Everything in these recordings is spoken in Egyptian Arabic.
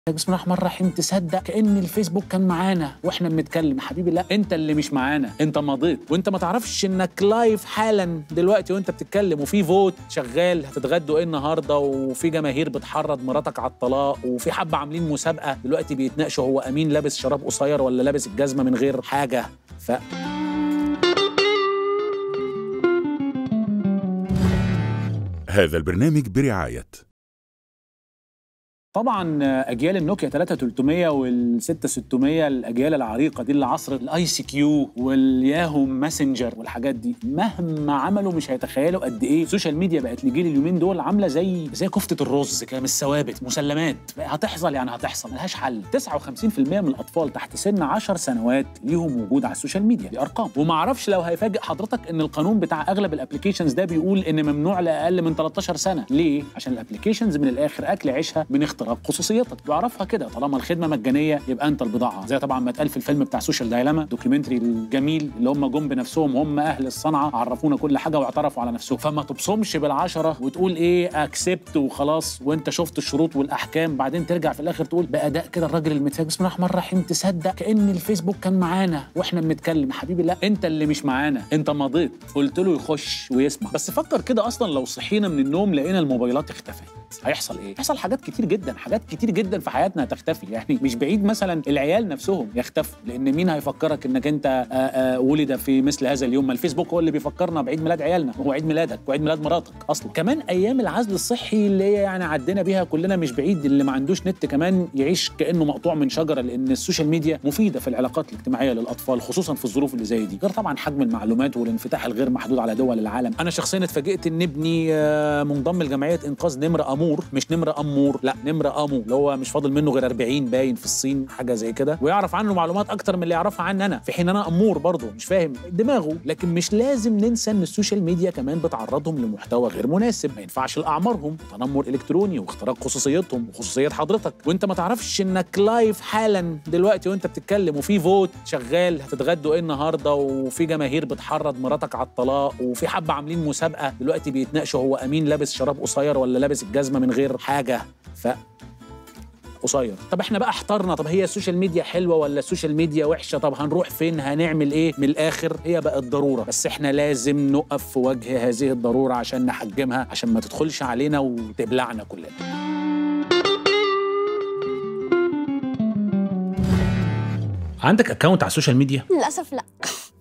بسم الله الرحمن الرحيم تصدق كان الفيسبوك كان معانا واحنا بنتكلم يا حبيبي لا انت اللي مش معانا انت مضيت وانت ما تعرفش انك لايف حالا دلوقتي وانت بتتكلم وفي فوت شغال هتتغدوا ايه النهارده وفي جماهير بتحرض مراتك على الطلاق وفي حبه عاملين مسابقه دلوقتي بيتناقشوا هو امين لابس شراب قصير ولا لابس الجزمه من غير حاجه ف هذا البرنامج برعاية طبعا اجيال النوكيا 3300 وال 6600 الاجيال العريقه دي اللي عصر الاي سي كيو والياهو ماسنجر والحاجات دي مهما عملوا مش هيتخيلوا قد ايه السوشيال ميديا بقت لجيل اليومين دول عامله زي زي كفته الرز كده مش ثوابت مسلمات هتحصل يعني هتحصل ملهاش حل 59% من الاطفال تحت سن 10 سنوات ليهم وجود على السوشيال ميديا دي ارقام وما اعرفش لو هيفاجئ حضرتك ان القانون بتاع اغلب الابلكيشنز ده بيقول ان ممنوع لاقل من 13 سنه ليه عشان الابلكيشنز من الاخر اكل عيشها من اختراق خصوصيتك بعرفها كده طالما الخدمه مجانيه يبقى انت البضاعه زي طبعا ما اتقال في الفيلم بتاع سوشيال دايلاما دوكيومنتري الجميل اللي هم جم بنفسهم هم اهل الصنعه عرفونا كل حاجه واعترفوا على نفسهم فما تبصمش بالعشره وتقول ايه اكسبت وخلاص وانت شفت الشروط والاحكام بعدين ترجع في الاخر تقول باداء كده الراجل المتفاجئ بسم الله الرحمن الرحيم تصدق كان الفيسبوك كان معانا واحنا بنتكلم يا حبيبي لا انت اللي مش معانا انت مضيت قلت له يخش ويسمع بس فكر كده اصلا لو صحينا من النوم لقينا الموبايلات اختفت هيحصل ايه هيحصل حاجات كتير جدا حاجات كتير جدا في حياتنا هتختفي يعني مش بعيد مثلا العيال نفسهم يختفوا لان مين هيفكرك انك انت آآ آآ ولد في مثل هذا اليوم ما الفيسبوك هو اللي بيفكرنا بعيد ميلاد عيالنا وهو عيد ميلادك وعيد ميلاد مراتك اصلا كمان ايام العزل الصحي اللي هي يعني عدينا بيها كلنا مش بعيد اللي ما عندوش نت كمان يعيش كانه مقطوع من شجره لان السوشيال ميديا مفيده في العلاقات الاجتماعيه للاطفال خصوصا في الظروف اللي زي دي غير طبعا حجم المعلومات والانفتاح الغير محدود على دول العالم انا شخصيا اتفاجئت ان ابني منضم لجمعيه انقاذ نمر امور مش نمر امور لا نمر امو اللي هو مش فاضل منه غير 40 باين في الصين حاجه زي كده ويعرف عنه معلومات اكتر من اللي يعرفها عني انا في حين انا امور برضه مش فاهم دماغه لكن مش لازم ننسى ان السوشيال ميديا كمان بتعرضهم لمحتوى غير مناسب ما ينفعش لاعمارهم تنمر الكتروني واختراق خصوصيتهم وخصوصيه حضرتك وانت ما تعرفش انك لايف حالا دلوقتي وانت بتتكلم وفي فوت شغال هتتغدوا ايه النهارده وفي جماهير بتحرض مراتك على الطلاق وفي حبه عاملين مسابقه دلوقتي بيتناقشوا هو امين لابس شراب قصير ولا لابس الجزمه من غير حاجه ف قصير طب احنا بقى احترنا طب هي السوشيال ميديا حلوه ولا السوشيال ميديا وحشه طب هنروح فين هنعمل ايه من الاخر هي بقت ضروره بس احنا لازم نقف في وجه هذه الضروره عشان نحجمها عشان ما تدخلش علينا وتبلعنا كلنا عندك اكونت على السوشيال ميديا للأسف لا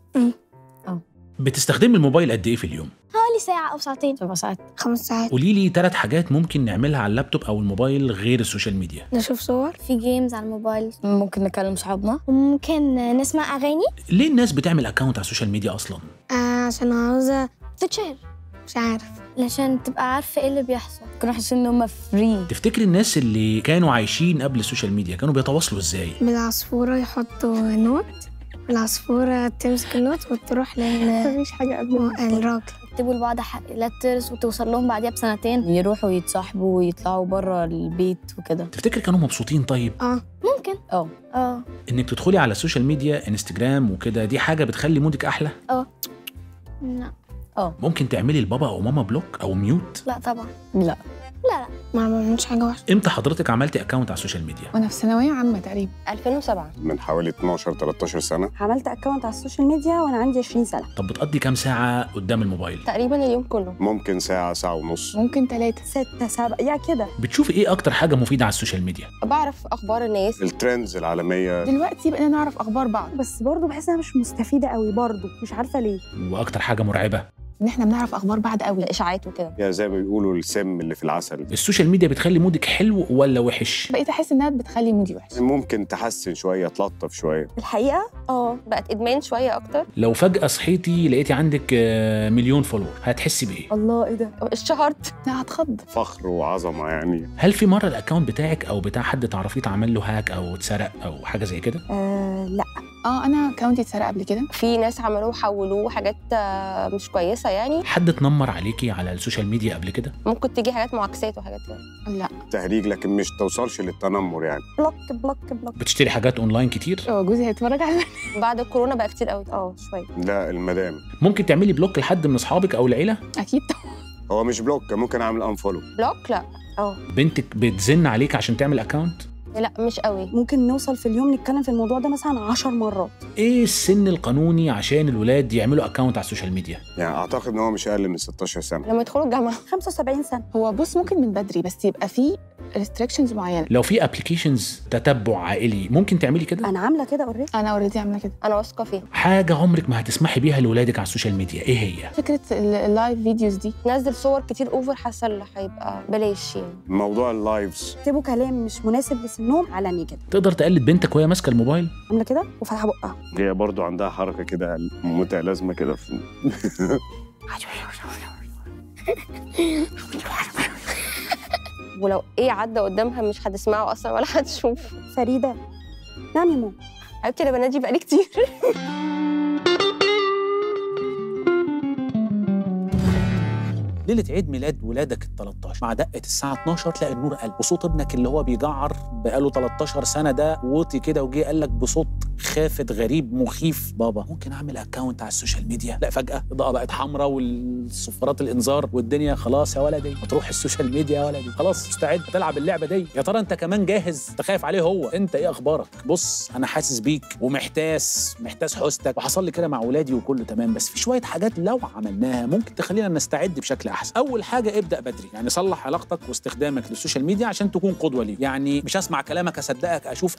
بتستخدم الموبايل قد ايه في اليوم حوالي ساعة أو ساعتين سبع ساعات خمس ساعات قولي لي ثلاث حاجات ممكن نعملها على اللابتوب او الموبايل غير السوشيال ميديا نشوف صور في جيمز على الموبايل ممكن نكلم صحابنا وممكن نسمع أغاني ليه الناس بتعمل اكونت على السوشيال ميديا اصلا آه عشان عاوزة تتشهر مش عارف علشان تبقى عارفة ايه اللي بيحصل كانوا حاسين ان هم فري تفتكر الناس اللي كانوا عايشين قبل السوشيال ميديا كانوا بيتواصلوا ازاي بالعصفورة يحطوا نوت العصفورة تمسك النوت وتروح لل مفيش حاجة قبل الراجل يكتبوا لبعض لترز وتوصل لهم بعديها بسنتين يروحوا يتصاحبوا ويطلعوا بره البيت وكده تفتكر كانوا مبسوطين طيب اه ممكن اه اه انك تدخلي على السوشيال ميديا انستجرام وكده دي حاجه بتخلي مودك احلى لا ممكن تعملي لبابا او ماما بلوك او ميوت لا طبعا لا لا لا ما بعملش حاجة وحشة امتى حضرتك عملتي اكونت على السوشيال ميديا وانا في ثانوية عامة تقريبا 2007 من حوالي 12 13 سنه عملت اكونت على السوشيال ميديا وانا عندي 20 سنه طب بتقضي كام ساعه قدام الموبايل تقريبا اليوم كله ممكن ساعه ساعه ونص ممكن ثلاثة ستة سبعة يعني كده بتشوفي ايه اكتر حاجه مفيده على السوشيال ميديا بعرف اخبار الناس الترندز العالميه دلوقتي بقينا نعرف أخبار بعض بس برضه بحس انها مش مستفيده قوي برضه مش عارفه ليه واكتر حاجه مرعبه إن إحنا بنعرف أخبار بعض قوي الاشاعات وكده يعني زي ما بيقولوا السم اللي في العسل السوشيال ميديا بتخلي مودك حلو ولا وحش بقيت أحس إنها بتخلي مودي وحش ممكن تحسن شويه تلطف شويه الحقيقه اه بقت ادمان شويه اكتر لو فجاه صحيتي لقيتي عندك آه، مليون فولور هتحسي بايه الله ايه ده اشتهرت لا هتخض فخر وعظمه يعني هل في مره الاكونت بتاعك او بتاع حد تعرفيه اتعمل له هاك او اتسرق او حاجه زي كده آه لا اه أنا أكونتي اتسرق قبل كده في ناس عملوه وحولوه حاجات آه، مش كويسه يعني حد اتنمر عليكي على السوشيال ميديا قبل كده ممكن تيجي حاجات معاكسات وحاجات كده لا تهريج لكن مش توصلش للتنمر يعني بلوك بلوك بلوك بتشتري حاجات اونلاين كتير هو جوزي هيتفرج على بعد الكورونا بقى كتير قوي اه شويه لا المدام ممكن تعملي بلوك لحد من اصحابك او العيله أكيد طبعا هو مش بلوك ممكن اعمل انفولو بلوك لا بنتك بتزن عليك عشان تعمل اكونت لا مش قوي ممكن نوصل في اليوم نتكلم في الموضوع ده مثلا عشر مرات ايه السن القانوني عشان الولاد يعملوا اكونت على السوشيال ميديا يعني اعتقد ان هو مش اقل من 16 سنه لما يدخلوا الجامعه 75 سنه هو بص ممكن من بدري بس يبقى فيه ريستريكشنز معينه لو في ابلكيشنز تتبع عائلي ممكن تعملي كده انا عامله كده اوريدي انا اوريدي عامله كده انا واثقه فيها حاجه عمرك ما هتسمحي بيها لاولادك على السوشيال ميديا ايه هي فكره ال- اللايف فيديوز دي نزل صور كتير اوفر حاسه اللي هيبقى بلاش يعني موضوع اللايفز اكتبوا كلام مش مناسب لسنهم علني كده تقدر تقلد بنتك وهي ماسكه الموبايل عامله كده وفاتحه بقها هي برضو عندها حركه كده ممتع لازمه كده في ولو ايه عدى قدامها مش هتسمعه اصلا ولا هتشوف فريده نعم يا ماما حبيبتي انا بنادي بقالي كتير ليله عيد ميلاد ولادك ال 13 مع دقه الساعه 12 تلاقي النور قل وصوت ابنك اللي هو بيجعر بقاله 13 سنه ده وطي كده وجه قال لك بصوت خافت غريب مخيف بابا ممكن اعمل اكونت على السوشيال ميديا لا فجاه الاضاءه بقت حمراء والصفارات الانذار والدنيا خلاص يا ولدي هتروح السوشيال ميديا يا ولدي خلاص مستعد تلعب اللعبه دي يا ترى انت كمان جاهز انت خايف عليه هو انت ايه اخبارك بص انا حاسس بيك ومحتاس محتاس حوستك وحصل لي كده مع ولادي وكله تمام بس في شويه حاجات لو عملناها ممكن تخلينا نستعد بشكل احسن اول حاجه ابدا بدري يعني صلح علاقتك واستخدامك للسوشيال ميديا عشان تكون قدوه ليه يعني مش اسمع كلامك اصدقك اشوف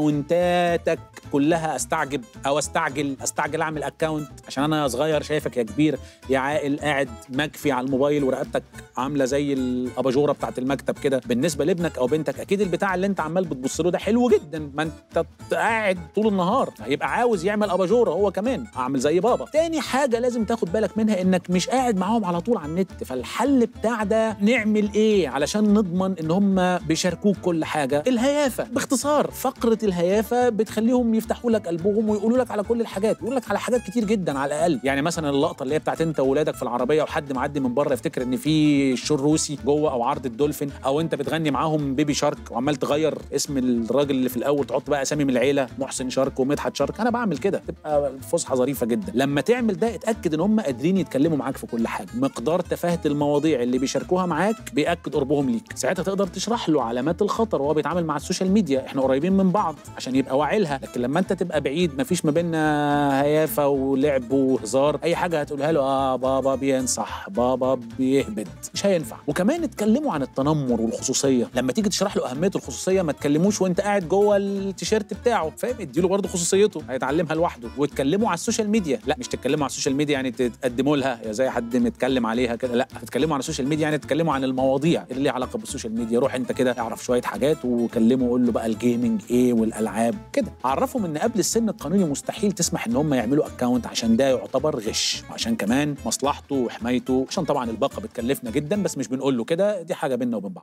اكونتاتك كلها استعجب او استعجل استعجل اعمل اكونت عشان انا صغير شايفك يا كبير يا عاقل قاعد مكفي على الموبايل ورقبتك عامله زي الاباجوره بتاعت المكتب كده بالنسبه لابنك او بنتك اكيد البتاع اللي انت عمال بتبص له ده حلو جدا ما انت قاعد طول النهار هيبقى عاوز يعمل اباجوره هو كمان اعمل زي بابا تاني حاجه لازم تاخد بالك منها انك مش قاعد معاهم على طول على النت فالحل بتاع ده نعمل ايه علشان نضمن ان هم بيشاركوك كل حاجه الهيافه باختصار فقره الهيافه بتخليهم يفتحوا لك قلبهم ويقولوا لك على كل الحاجات يقول لك على حاجات كتير جدا على الاقل يعني مثلا اللقطه اللي هي بتاعت انت واولادك في العربيه وحد معدي من بره يفتكر ان في شور روسي جوه او عرض الدولفين او انت بتغني معاهم بيبي شارك وعمال تغير اسم الراجل اللي في الاول تحط بقى اسامي من العيله محسن شارك ومدحت شارك انا بعمل كده تبقى فسحه ظريفه جدا لما تعمل ده اتاكد ان هم قادرين يتكلموا معاك في كل حاجه مقدار تفاهه المواضيع اللي بيشاركوها معاك بياكد قربهم ليك ساعتها تقدر تشرح له علامات الخطر وهو بيتعامل مع السوشيال ميديا احنا قريبين من بعض عشان يبقى واعي لها لكن لما انت تبقى بعيد مفيش ما بيننا هيافه ولعب وهزار اي حاجه هتقولها له اه بابا بينصح بابا بيهبد مش هينفع وكمان اتكلموا عن التنمر والخصوصيه لما تيجي تشرح له اهميه الخصوصيه ما تكلموش وانت قاعد جوه التيشيرت بتاعه فاهم اديله برضه خصوصيته هيتعلمها لوحده واتكلموا على السوشيال ميديا لا مش تتكلموا على السوشيال ميديا يعني تقدموا لها يا زي حد متكلم عليها كده لا تتكلموا على السوشيال ميديا يعني تتكلموا عن المواضيع اللي ليها علاقه بالسوشيال ميديا روح انت كده اعرف شويه حاجات وكلمه وقول له بقى الجيمنج ايه والالعاب كده عرفهم ان قبل السن القانوني مستحيل تسمح ان هم يعملوا اكونت عشان ده يعتبر غش وعشان كمان مصلحته وحمايته عشان طبعا الباقه بتكلفنا جدا بس مش بنقول له كده دي حاجه بيننا وبين بعض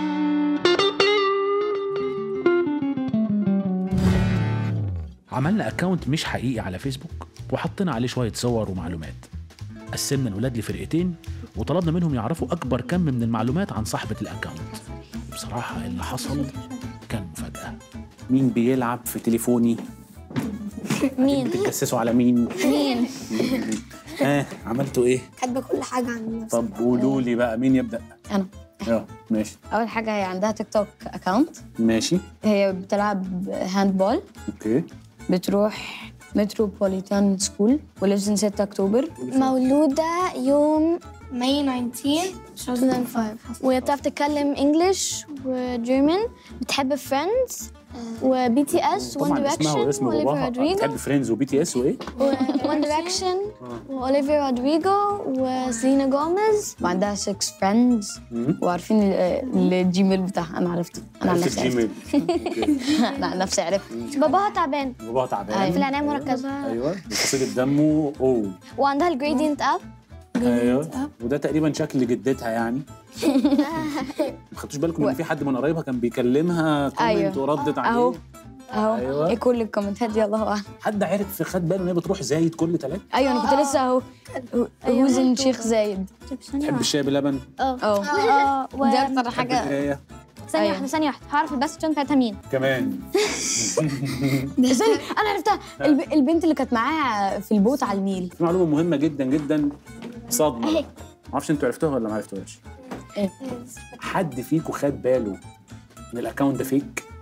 عملنا اكونت مش حقيقي على فيسبوك وحطينا عليه شويه صور ومعلومات قسمنا الولاد لفرقتين وطلبنا منهم يعرفوا اكبر كم من المعلومات عن صاحبه الاكونت بصراحه اللي حصل كان مفاجاه مين بيلعب في تليفوني مين؟ بتتجسسوا على مين مين؟ ها عملتوا ايه كاتبة كل حاجة عن نفسي طب قولوا لي بقى مين يبدا أنا. اه ماشي اول حاجه هي عندها تيك توك اكاونت ماشي هي بتلعب هاند بول اوكي بتروح متروبوليتان سكول وليفز ان 6 اكتوبر مولودة يوم ماي 19 2005 وهي بتعرف تتكلم انجلش وجيرمان بتحب فريندز وبي تي اس وان طبعا اسمها دايركشن واسم واوليفيا باباها رودريجو بتحب فريندز وبي تي اس وايه وان دايركشن واوليفيا رودريجو وسيلينا جوميز وعندها 6 فريندز مم. وعارفين ال- الجيميل بتاعها انا عرفته انا عن عرفت نفسي عرفت الجيميل انا عن نفسي عرفت باباها تعبان باباها تعبان أيوة. في العناية المركزة ايوه فصيلة دمه اوه وعندها الجريدينت اب ايوه وده تقريبا شكل جدتها يعني ما خدتوش بالكم ان في حد من قرايبها كان بيكلمها كومنت أيوة. وردت عليه اهو اهو أيوة. ايه كل الكومنتات دي الله اعلم حد عارف خد باله ان هي بتروح زايد كل ثلاث ايوه انا كنت لسه اهو هوزن شيخ زايد تحب الشاي بلبن اه اه و... دي اكتر تحب حاجه القرايه ثانية أيوة. واحدة ثانية واحدة هعرف الباستيون بتاعتها مين كمان ثانية انا عرفتها الب... البنت اللي كانت معاها في البوت على النيل في معلومه مهمه جدا جدا صدمه أهي. ما اعرفش انتوا عرفتوها ولا ما عرفتوهاش إيه؟ حد فيكم خد باله ان الاكونت ده فيك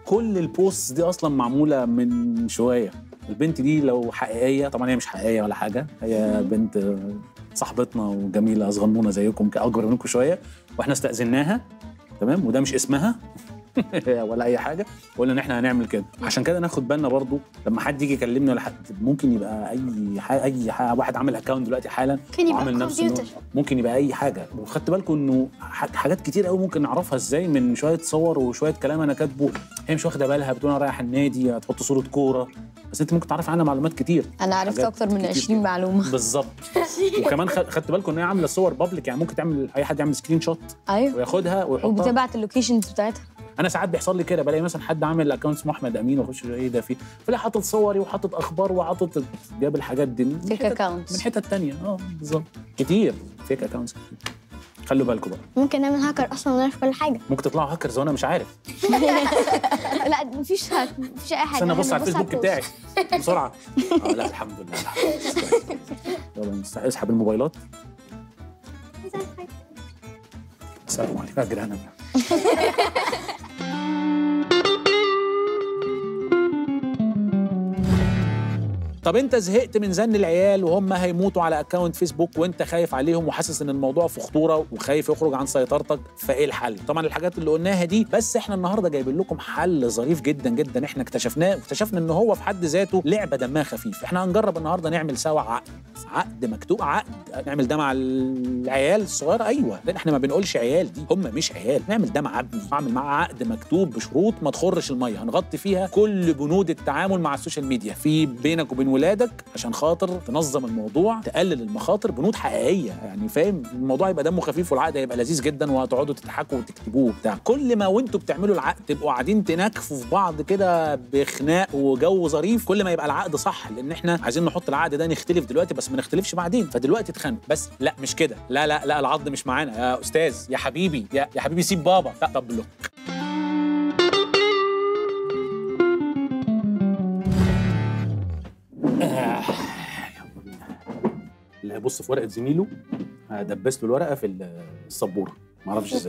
كل البوست دي اصلا معموله من شويه البنت دي لو حقيقيه طبعا هي مش حقيقيه ولا حاجه هي بنت صاحبتنا وجميله صغنونه زيكم اكبر منكم شويه واحنا استاذناها تمام وده مش اسمها ولا اي حاجه وقلنا ان احنا هنعمل كده عشان كده ناخد بالنا برضو لما حد يجي يكلمني ولا حد ممكن يبقى اي حاجة اي حاجة واحد عامل اكونت دلوقتي حالا ممكن يبقى وعامل نفسه إنه- كمبيوتر. ممكن يبقى اي حاجه وخدت بالكم انه ح- حاجات كتير قوي ممكن نعرفها ازاي من شويه صور وشويه كلام انا كاتبه هي مش واخده بالها بتقول انا رايح النادي هتحط صوره كوره بس انت ممكن تعرف عنها معلومات كتير انا عرفت حاجات اكتر من كتير 20 كده. معلومه بالظبط وكمان خ- خدت بالكم ان هي عامله صور بابليك يعني ممكن تعمل اي حد يعمل سكرين شوت ايوه وياخدها ويحطها وبتبعت اللوكيشنز بتاعتها انا ساعات بيحصل لي كده بلاقي مثلا حد عامل اكونت اسمه احمد امين واخش ايه ده فيه فلاقي حاطط صوري وحاطط اخبار وحاطط جاب الحاجات دي من فيك حتت- accounts. من حتت تانية اه بالظبط كتير فيك اكونتس كتير خلوا بالكم بقى ممكن نعمل هاكر اصلا ونعرف كل حاجه ممكن تطلعوا هاكرز وانا مش عارف لا مفيش هاك مفيش اي حاجه استنى ابص إحنا على بنبص الفيسبوك بتاعي البوست. بسرعه آه لا الحمد لله الحمد لله. يلا نست- اسحب الموبايلات السلام عليكم يا جدعان طب انت زهقت من زن العيال وهم هيموتوا على اكونت فيسبوك وانت خايف عليهم وحاسس ان الموضوع في خطوره وخايف يخرج عن سيطرتك فايه الحل طبعا الحاجات اللي قلناها دي بس احنا النهارده جايبين لكم حل ظريف جدا جدا احنا اكتشفناه واكتشفنا ان هو في حد ذاته لعبه دمها خفيف احنا هنجرب النهارده نعمل سوا عقد عقد مكتوب عقد نعمل ده مع العيال الصغيره ايوه لان احنا ما بنقولش عيال دي هم مش عيال نعمل ده مع ابني اعمل معاه عقد مكتوب بشروط ما تخرش الميه هنغطي فيها كل بنود التعامل مع السوشيال ميديا في بينك وبين ولادك عشان خاطر تنظم الموضوع تقلل المخاطر بنود حقيقيه يعني فاهم الموضوع يبقى دمه خفيف والعقد هيبقى لذيذ جدا وهتقعدوا تضحكوا وتكتبوه وبتاع كل ما وانتوا بتعملوا العقد تبقوا قاعدين تنكفوا في بعض كده بخناق وجو ظريف كل ما يبقى العقد صح لان احنا عايزين نحط العقد ده نختلف دلوقتي بس ما نختلفش بعدين فدلوقتي اتخانق بس لا مش كده لا لا لا العض مش معانا يا استاذ يا حبيبي يا, يا حبيبي سيب بابا لا طب له اللي هيبص في ورقه زميله هدبس له الورقه في السبوره ما اعرفش ازاي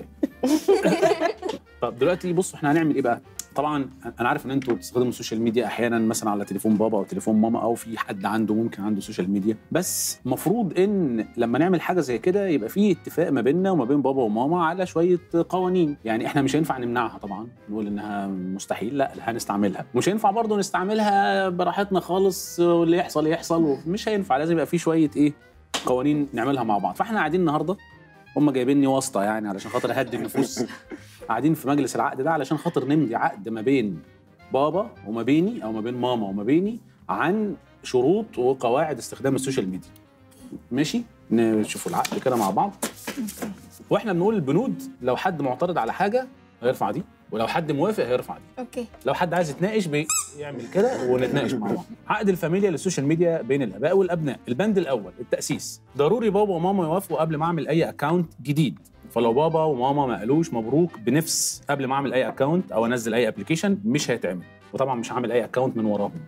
طب دلوقتي بصوا احنا هنعمل ايه بقى طبعا انا عارف ان انتوا بتستخدموا السوشيال ميديا احيانا مثلا على تليفون بابا او تليفون ماما او في حد عنده ممكن عنده سوشيال ميديا بس المفروض ان لما نعمل حاجه زي كده يبقى في اتفاق ما بيننا وما بين بابا وماما على شويه قوانين يعني احنا مش هينفع نمنعها طبعا نقول انها مستحيل لا هنستعملها مش هينفع برضه نستعملها براحتنا خالص واللي يحصل يحصل مش هينفع لازم يبقى في شويه ايه قوانين نعملها مع بعض فاحنا قاعدين النهارده هم جايبيني واسطه يعني علشان خاطر اهدي النفوس قاعدين في مجلس العقد ده علشان خاطر نمضي عقد ما بين بابا وما بيني او ما بين ماما وما بيني عن شروط وقواعد استخدام السوشيال ميديا ماشي نشوفوا العقد كده مع بعض واحنا بنقول البنود لو حد معترض على حاجه هيرفع دي ولو حد موافق هيرفع دي اوكي لو حد عايز يتناقش بيعمل كده ونتناقش مع بعض عقد الفاميليا للسوشيال ميديا بين الاباء والابناء البند الاول التاسيس ضروري بابا وماما يوافقوا قبل ما اعمل اي اكونت جديد فلو بابا وماما ما قالوش مبروك بنفس قبل ما اعمل اي اكونت او انزل اي ابلكيشن مش هيتعمل وطبعا مش هعمل اي اكونت من وراهم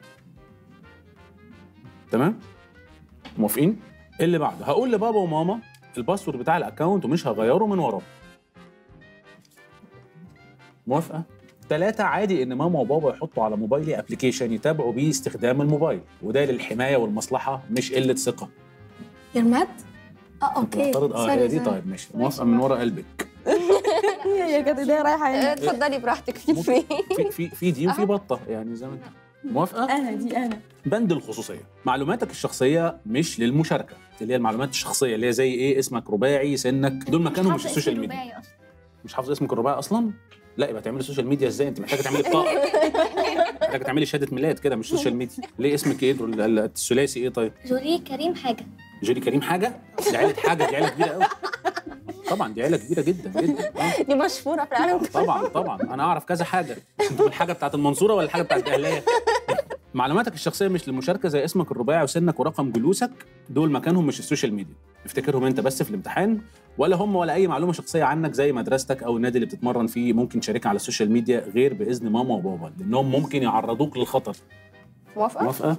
تمام موافقين اللي بعده هقول لبابا وماما الباسورد بتاع الاكونت ومش هغيره من وراهم موافقه ثلاثة عادي إن ماما وبابا يحطوا على موبايلي ابلكيشن يتابعوا بيه استخدام الموبايل وده للحماية والمصلحة مش قلة ثقة. يور مات اه اوكي معترض اه سوري، هي دي سوري. طيب ماشي موافقة من ورا قلبك. هي كانت ايديها رايحه هنا اتفضلي براحتك في ممكن في في في دي وفي بطة يعني زي ما انت موافقة؟ انا دي انا بند الخصوصية معلوماتك الشخصية مش للمشاركة اللي هي المعلومات الشخصية اللي هي زي ايه اسمك رباعي سنك دول مكانهم مش السوشيال ميديا مش حافظ اسمك الرباعي اصلا لا يبقى تعملي سوشيال ميديا ازاي انت محتاجه تعملي بطاقه محتاجه تعملي شهاده ميلاد كده مش سوشيال ميديا ليه اسمك ايه ال- ال- الثلاثي ايه طيب جوري كريم حاجه جولي كريم حاجه دي عيله حاجه دي عيله كبيره قوي طبعا دي عيله كبيره جدا جدا آه. دي مشهوره في العالم كله طبعا طبعا انا اعرف كذا حاجه انتوا الحاجه بتاعت المنصوره ولا الحاجه بتاعت الاهليه معلوماتك الشخصيه مش للمشاركه زي اسمك الرباعي وسنك ورقم جلوسك دول مكانهم مش السوشيال ميديا افتكرهم انت بس في الامتحان ولا هم ولا اي معلومه شخصيه عنك زي مدرستك او النادي اللي بتتمرن فيه ممكن تشاركها على السوشيال ميديا غير باذن ماما وبابا لانهم ممكن يعرضوك للخطر موافقه موافقه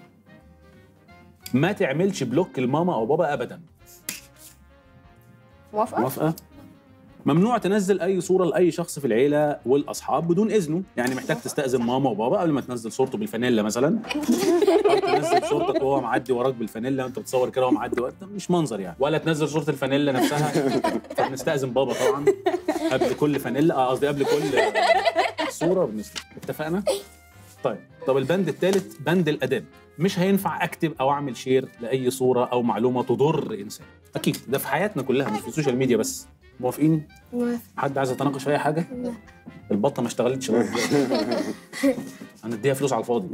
ما تعملش بلوك لماما او بابا ابدا موافقه موافقه ممنوع تنزل اي صوره لاي شخص في العيله والاصحاب بدون اذنه يعني محتاج تستاذن ماما وبابا قبل ما تنزل صورته بالفانيلا مثلا او تنزل صورتك وهو معدي وراك بالفانيلا وانت بتصور كده وهو معدي وراك ده مش منظر يعني ولا تنزل صوره الفانيلا نفسها فبنستاذن بابا طبعا قبل كل فانيلا اه قصدي قبل كل صوره بنسلم اتفقنا طيب طب البند الثالث بند الاداب مش هينفع اكتب او اعمل شير لاي صوره او معلومه تضر انسان اكيد ده في حياتنا كلها مش في السوشيال ميديا بس موافقين حد عايز يتناقش في اي حاجه البطه ما اشتغلتش لغاية دلوقتي. هنديها فلوس على الفاضي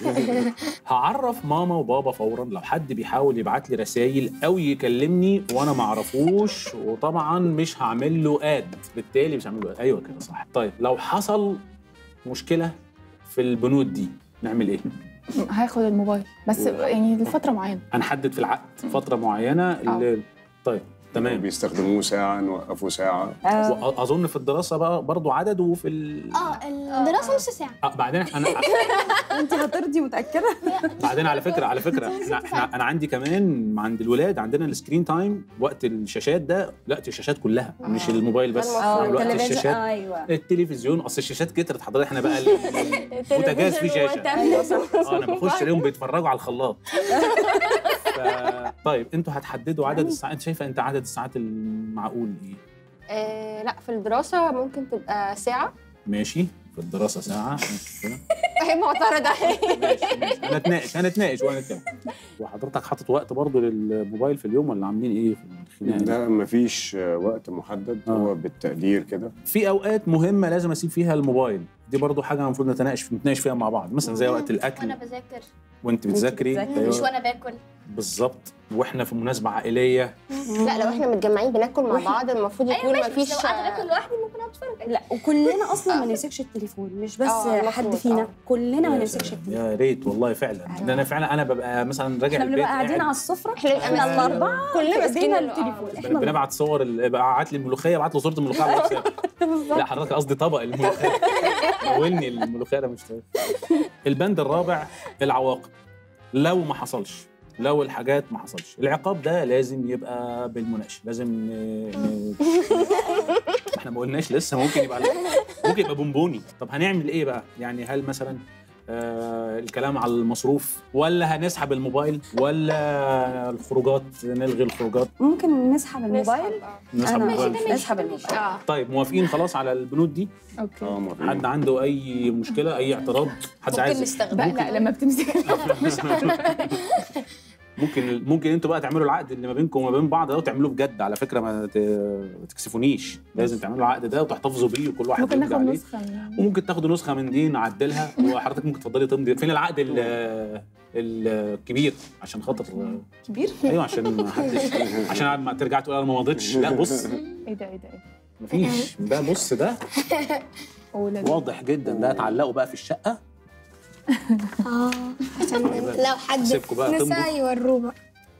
هعرف ماما وبابا فورا لو حد بيحاول يبعت لي رسائل او يكلمني وانا ما اعرفوش وطبعا مش هعمل له اد بالتالي مش هعمل له اد ايوه كده صح طيب لو حصل مشكله في البنود دي نعمل ايه هاخد الموبايل بس يعني لفتره معينه هنحدد في العقد فتره معينه اللي طيب تمام بيستخدموه ساعة نوقفه ساعة واظن في الدراسه بقى برضو عدد وفي ال... اه الدراسه نص ساعه آه بعدين انا انت هترضي متاكده بعدين على فكره على فكره احنا احنا انا عندي كمان عند الولاد عندنا السكرين تايم وقت الشاشات ده لا الشاشات كلها مش الموبايل بس اه وقت التلفزيون الشاشات ايوه التلفزيون اصل الشاشات كترت حضرتك احنا بقى ال- البوتاجاز فيه شاشه ايوه صح اه انا بخش عليهم بيتفرجوا على الخلاط ف... طيب انتوا هتحددوا عدد الساعات انت شايفه انت عدد الساعات المعقول ايه آه لا في الدراسة ممكن تبقى ساعة ماشي في الدراسه ساعه ماشي كده. هي معترضة ماشي ماشي هنتناقش هنتناقش وهنتكلم وحضرتك حاطط وقت برضه للموبايل في اليوم ولا عاملين ايه في الخناقه دي؟ ده مفيش وقت محدد آه. هو بالتقدير كده في اوقات مهمه لازم اسيب فيها الموبايل دي برضو حاجه المفروض نتناقش نتناقش فيها مع بعض مثلا زي وقت الاكل وانا بذاكر وانت بتذاكري بتذاكري. مش أيوة، وانا باكل بالظبط واحنا في مناسبه عائليه لا لو احنا متجمعين بناكل مع بعض المفروض يكون مفيش لو قاعده باكل لوحدي ممكن اقعد اتفرج لا وكلنا اصلا ما نمسكش التليفون مش بس آه، حد المفروض، فينا آه. كلنا ما يا نمسكش سلام، التليفون يا ريت والله فعلا ده انا فعلا انا ببقى مثلا راجع احنا البيت بنبقى قاعدين قاعد- على السفره احنا بنبقى احنا ماسكين- الاربعه كلنا ماسكين ايدينا ال- التليفون آه. احنا بنبعت صور ال- بعت لي الملوخيه بعت له صوره الملوخيه على الواتساب لا حضرتك قصدي طبق الملوخيه قولني الملوخيه ده مش طيب. البند الرابع العواقب لو ما حصلش لو الحاجات ما حصلش العقاب ده لازم يبقى بالمناقشه لازم ن... ن... ما احنا ما قلناش لسه ممكن يبقى ممكن يبقى بونبوني طب هنعمل ايه بقى يعني هل مثلا آه الكلام على المصروف ولا هنسحب الموبايل ولا الخروجات نلغي الخروجات ممكن نسحب الموبايل نسحب أنا الموبايل نسحب الموبايل اه طيب موافقين خلاص على البنود دي اوكي اه موافقين. حد عنده اي مشكله اي اعتراض حد ممكن عايز نستخدمه بقلق لما بتمسك ممكن ممكن انتوا بقى تعملوا العقد اللي ما بينكم وما بين بعض ده وتعملوه بجد على فكره ما ت- ما تكسفونيش لازم تعملوا العقد ده وتحتفظوا بيه وكل واحد ممكن يمضي ناخد عليه نسخه من- وممكن تاخدوا نسخه من دي نعدلها وحضرتك ممكن تفضلي تمضي فين العقد ال- الكبير عشان خاطر كبير ايوه عشان ما حدش عشان ما ترجع تقول انا ما مضيتش لا بص ايه ده ايه ده ايه ده مفيش ده بص ده أولاد. واضح جدا ده اتعلقوا بقى في الشقه اه عشان لو حد سيبكوا بقى نسى تمضوا يوروه بقى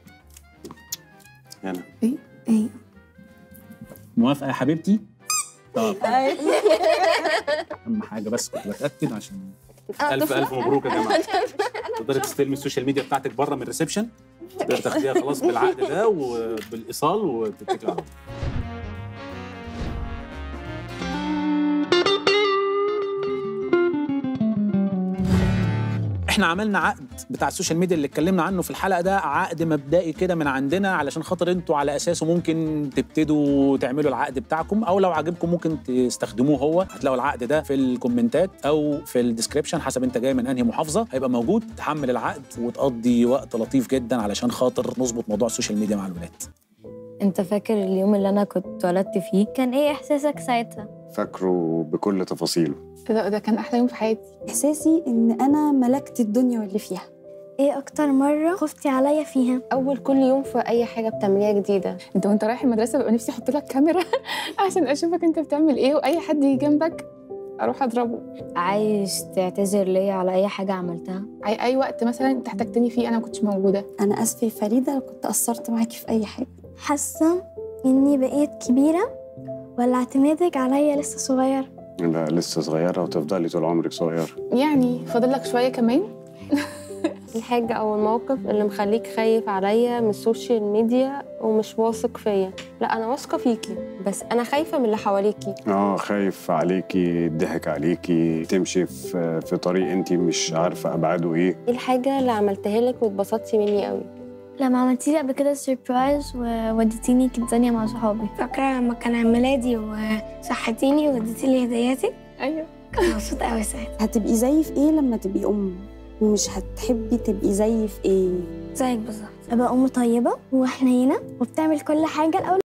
هنا موافقه يا حبيبتي؟ طب اهم حاجه بس كنت بتاكد عشان الف الف مبروك يا جماعه تقدري تستلمي السوشيال ميديا بتاعتك بره من الريسبشن تقدري تاخديها خلاص بالعقد ده وبالايصال وتتكلي على طول احنا عملنا عقد بتاع السوشيال ميديا اللي اتكلمنا عنه في الحلقه ده عقد مبدئي كده من عندنا علشان خاطر انتوا على اساسه ممكن تبتدوا تعملوا العقد بتاعكم او لو عجبكم ممكن تستخدموه هو هتلاقوا العقد ده في الكومنتات او في الديسكريبشن حسب انت جاي من انهي محافظه هيبقى موجود تحمل العقد وتقضي وقت لطيف جدا علشان خاطر نظبط موضوع السوشيال ميديا مع الولاد انت فاكر اليوم اللي انا كنت اتولدت فيه كان ايه احساسك ساعتها؟ فاكره بكل تفاصيله ده, ده كان احلى يوم في حياتي احساسي ان انا ملكت الدنيا واللي فيها ايه اكتر مرة خفتي عليا فيها؟ اول كل يوم في اي حاجه بتعمليها جديده انت وانت رايح المدرسه ببقى نفسي احط لك كاميرا عشان اشوفك انت بتعمل ايه واي حد يجي جنبك اروح اضربه عايز تعتذر ليا على اي حاجه عملتها اي اي وقت مثلا انت احتجتني فيه انا ما كنتش موجوده انا اسفه يا فريده لو كنت قصرت معاكي في اي حاجه حاسة اني بقيت كبيرة ولا اعتمادك عليا لسه صغير؟ لا لسه صغيرة وتفضلي طول عمرك صغيرة يعني فاضل لك شويه كمان الحاجة أو الموقف اللي مخليك خايف عليا من السوشيال ميديا ومش واثق فيا لا أنا واثقة فيكي بس أنا خايفة من اللي حواليكي اه خايف عليكي ضحك عليكي تمشي في في طريق انت مش عارفه ابعاده ايه إيه الحاجة اللي عملتها لك واتبسطتي مني قوي لما عملتي لي قبل كده سربرايز ووديتيني كيدزانيا مع صحابي فاكرة لما كان عيد ميلادي وصحتيني واديتي لي هدياتك ايوه كنت مبسوطة قوي ساعتها هتبقي زي في ايه لما تبقي ام ومش هتحبي تبقي زي في ايه زيك بالظبط ابقى ام طيبه وحنينه وبتعمل كل حاجه الاول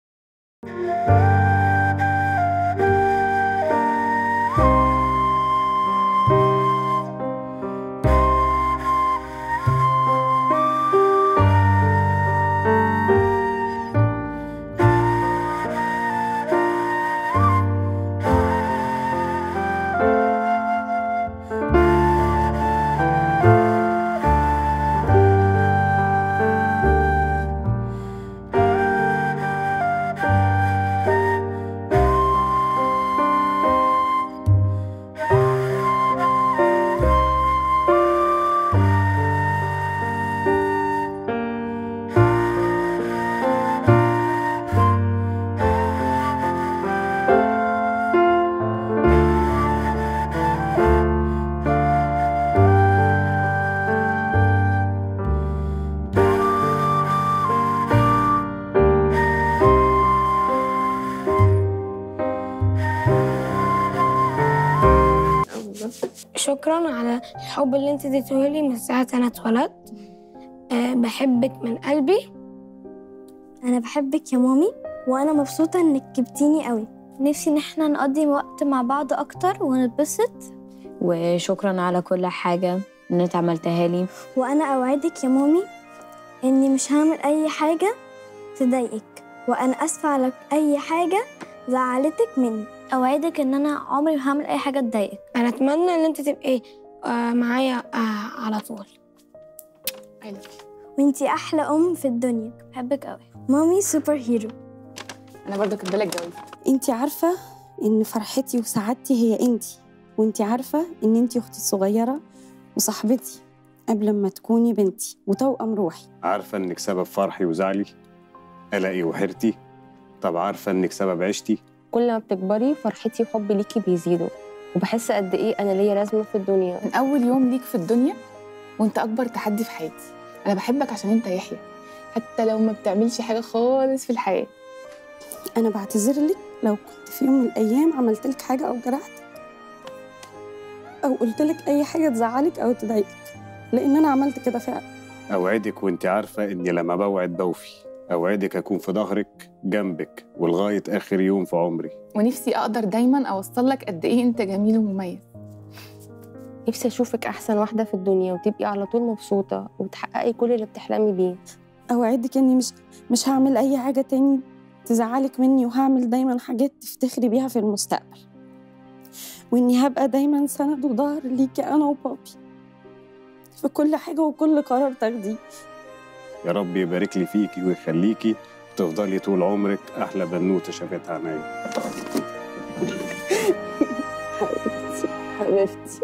شكرا على الحب اللي انت اديتهولي من ساعة انا اتولدت أه بحبك من قلبي انا بحبك يا مامي وانا مبسوطه انك جبتيني قوي نفسي ان احنا نقضي وقت مع بعض اكتر ونتبسط وشكرا على كل حاجة إن أنت عملتها لي وانا اوعدك يا مامي اني مش هعمل اي حاجه تضايقك وانا اسفه على اي حاجه زعلتك مني اوعدك ان انا عمري ما هعمل اي حاجه تضايقك انا اتمنى ان انت تبقي آه معايا آه على طول I love you. وانتي احلى ام في الدنيا بحبك قوي مامي سوبر هيرو انا برضو كاتبه لك جوازي انت عارفه ان فرحتي وسعادتي هي انت وانت عارفه ان انت اختي الصغيره وصاحبتي قبل ما تكوني بنتي وتوأم روحي عارفه انك سبب فرحي وزعلي قلقي وحيرتي طب عارفه انك سبب عيشتي كل ما بتكبري فرحتي وحبي ليكي بيزيدوا وبحس قد إيه أنا ليا لازمة في الدنيا من اول يوم ليك في الدنيا وانت اكبر تحدي في حياتي انا بحبك عشان انت يحيى حتى لو ما بتعملش حاجه خالص في الحياه انا بعتذر لك لو كنت في يوم من الايام عملت لك حاجه او جرحتك او قلت لك اي حاجه تزعلك او تضايقك لان انا عملت كده فعلا اوعدك وانت عارفه اني لما بوعد بوفي اوعدك اكون في ظهرك جنبك ولغايه اخر يوم في عمري ونفسي اقدر دايما اوصل لك قد ايه انت جميل ومميز نفسي أشوفك أحسن واحدة في الدنيا وتبقي على طول مبسوطة وتحققي كل اللي بتحلمي بيه اوعدك اني مش مش هعمل اي حاجه تاني تزعلك مني وهعمل دايما حاجات تفتخري بيها في المستقبل واني هبقى دايما سند وظهر ليكي انا وبابي في كل حاجه وكل قرار تاخديه يا رب يبارك لي فيكي ويخليكي وتفضلي طول عمرك احلى بنوته شافتها عينيا حبيبتي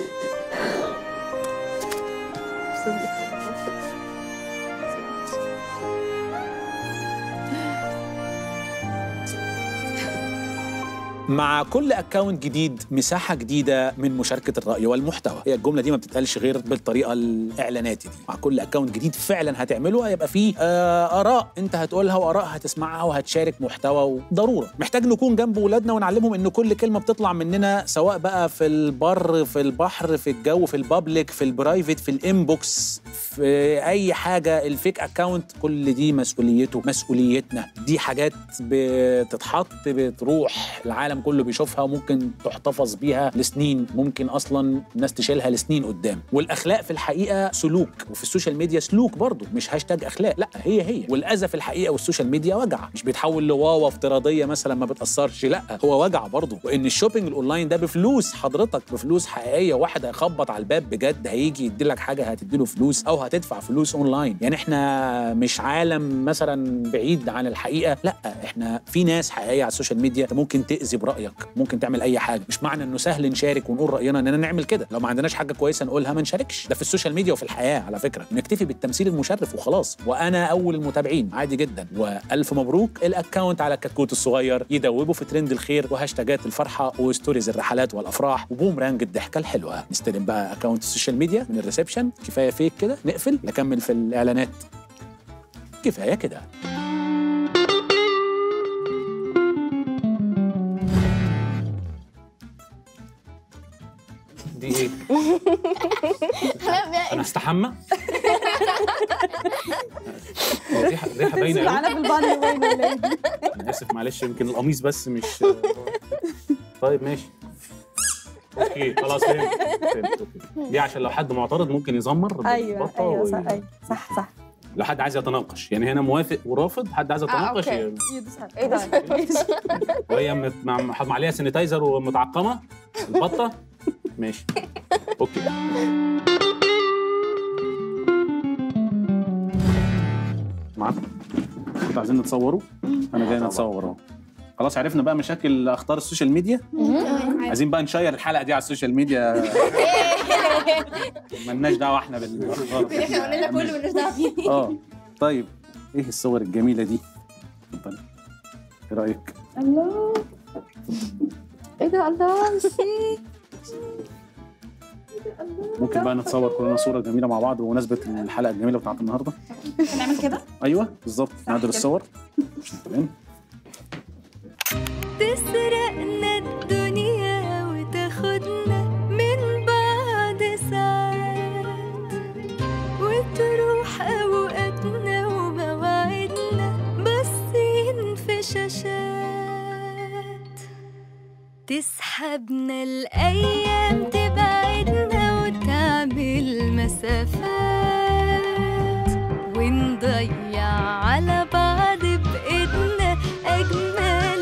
مع كل اكونت جديد مساحه جديده من مشاركه الراي والمحتوى هي الجمله دي ما بتتقالش غير بالطريقه الاعلاناتي دي مع كل اكونت جديد فعلا هتعمله هيبقى فيه آه اراء انت هتقولها واراء هتسمعها وهتشارك محتوى وضروره محتاج نكون جنب ولادنا ونعلمهم ان كل كلمه بتطلع مننا سواء بقى في البر في البحر في الجو في البابليك في البرايفت في الانبوكس في اي حاجه الفيك اكونت كل دي مسؤوليته مسؤوليتنا دي حاجات بتتحط بتروح العالم كله بيشوفها وممكن تحتفظ بيها لسنين ممكن اصلا الناس تشيلها لسنين قدام والاخلاق في الحقيقه سلوك وفي السوشيال ميديا سلوك برضه مش هاشتاج اخلاق لا هي هي والاذى في الحقيقه والسوشيال ميديا وجع مش بيتحول لواوا افتراضيه مثلا ما بتاثرش لا هو وجع برضه وان الشوبينج الاونلاين ده بفلوس حضرتك بفلوس حقيقيه واحد هيخبط على الباب بجد هيجي يدي لك حاجه هتدي له فلوس او هتدفع فلوس اونلاين يعني احنا مش عالم مثلا بعيد عن الحقيقه لا احنا في ناس حقيقيه على السوشيال ميديا أنت ممكن تاذي رايك ممكن تعمل اي حاجه مش معنى انه سهل نشارك ونقول راينا اننا نعمل كده لو ما عندناش حاجه كويسه نقولها ما نشاركش ده في السوشيال ميديا وفي الحياه على فكره نكتفي بالتمثيل المشرف وخلاص وانا اول المتابعين عادي جدا والف مبروك الاكونت على الكتكوت الصغير يدوبوا في ترند الخير وهاشتاجات الفرحه وستوريز الرحلات والافراح وبومرانج الضحكه الحلوه نستلم بقى اكونت السوشيال ميديا من الريسبشن كفايه فيك كده نقفل نكمل في الاعلانات كفايه كده دي ايه؟ انا هستحمى؟ هو ريحه ريحه باينه قوي انا في البانيو باينه ولا إيه؟ انا اسف معلش يمكن القميص بس مش طيب ماشي اوكي خلاص فهمت فهمت اوكي دي عشان لو حد معترض ممكن يزمر ايوه بالبطة ايوه وي- صح أيوة، صح صح لو حد عايز يتناقش يعني هنا موافق ورافض حد عايز يتناقش أوكي. يعني. ايه ده وهي مت- مع- حاطط عليها سانيتايزر ومتعقمه البطه ماشي اوكي معاكم كنتوا عايزين نتصوروا انا جاي نتصور اهو خلاص عرفنا بقى مشاكل اخطار السوشيال ميديا عايزين بقى نشير الحلقه دي على السوشيال ميديا ملناش دعوه احنا بالاخبار احنا قلنا كله مالناش دعوه بيه اه طيب ايه الصور الجميله دي اتفضلي. ايه رايك الله ايه ده الله ممكن بقى نتصور كلنا صوره جميله مع بعض بمناسبه الحلقه الجميله بتاعت النهارده هنعمل كده ايوه بالظبط نعدل الصور تمام تسرقنا الدنيا وتاخدنا من بعد ساعات وتروح أوقاتنا ومواعيدنا باصين في شاشات تسحبنا الأيام تبعدنا وتعمل مسافات ونضيع على بعض بإيدنا أجمل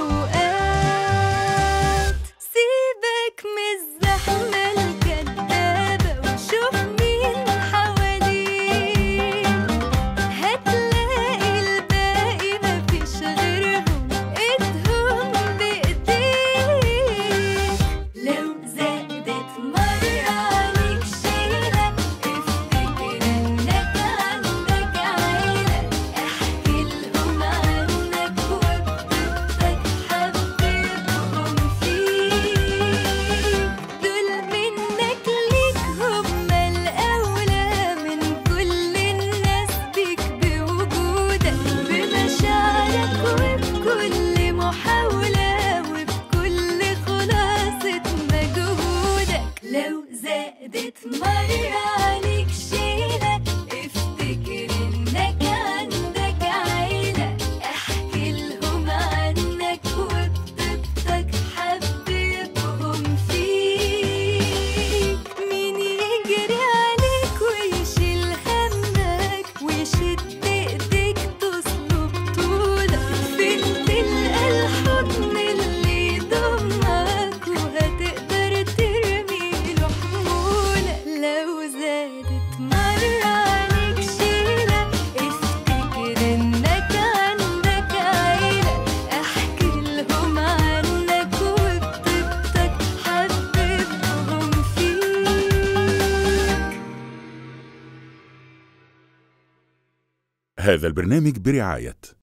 أوقات سيبك من الزحمة الكدابة وشوف مين حواليك هتلاقي الباقي مفيش غيرهم ايدهم بايديك لو زادت مرة عليك شيلة افتكر انك عندك عيلة احكي لهم عنك وبطيبتك حبيبهم فيك دول منك ليك هما الأولى من كل الناس بيك بوجودك بمشاعرك وبكل محاولة وبكل خلاصة مجهودك لو زادت مرة عليك شيلة افتكر انك عندك عيلة احكي لهم عنك وبطيبتك حبيبهم فيك مين يجري عليك ويشيل همك ويشد ايديك تصلب طولك فين تلقى الحضن اللي يضمك وهتقدر ترمي له حمولك لو زادت مرة عليك شيلة افتكر انك عندك عيلة احكي لهم عنك وبطيبتك حبيبهم فيك هذا البرنامج برعاية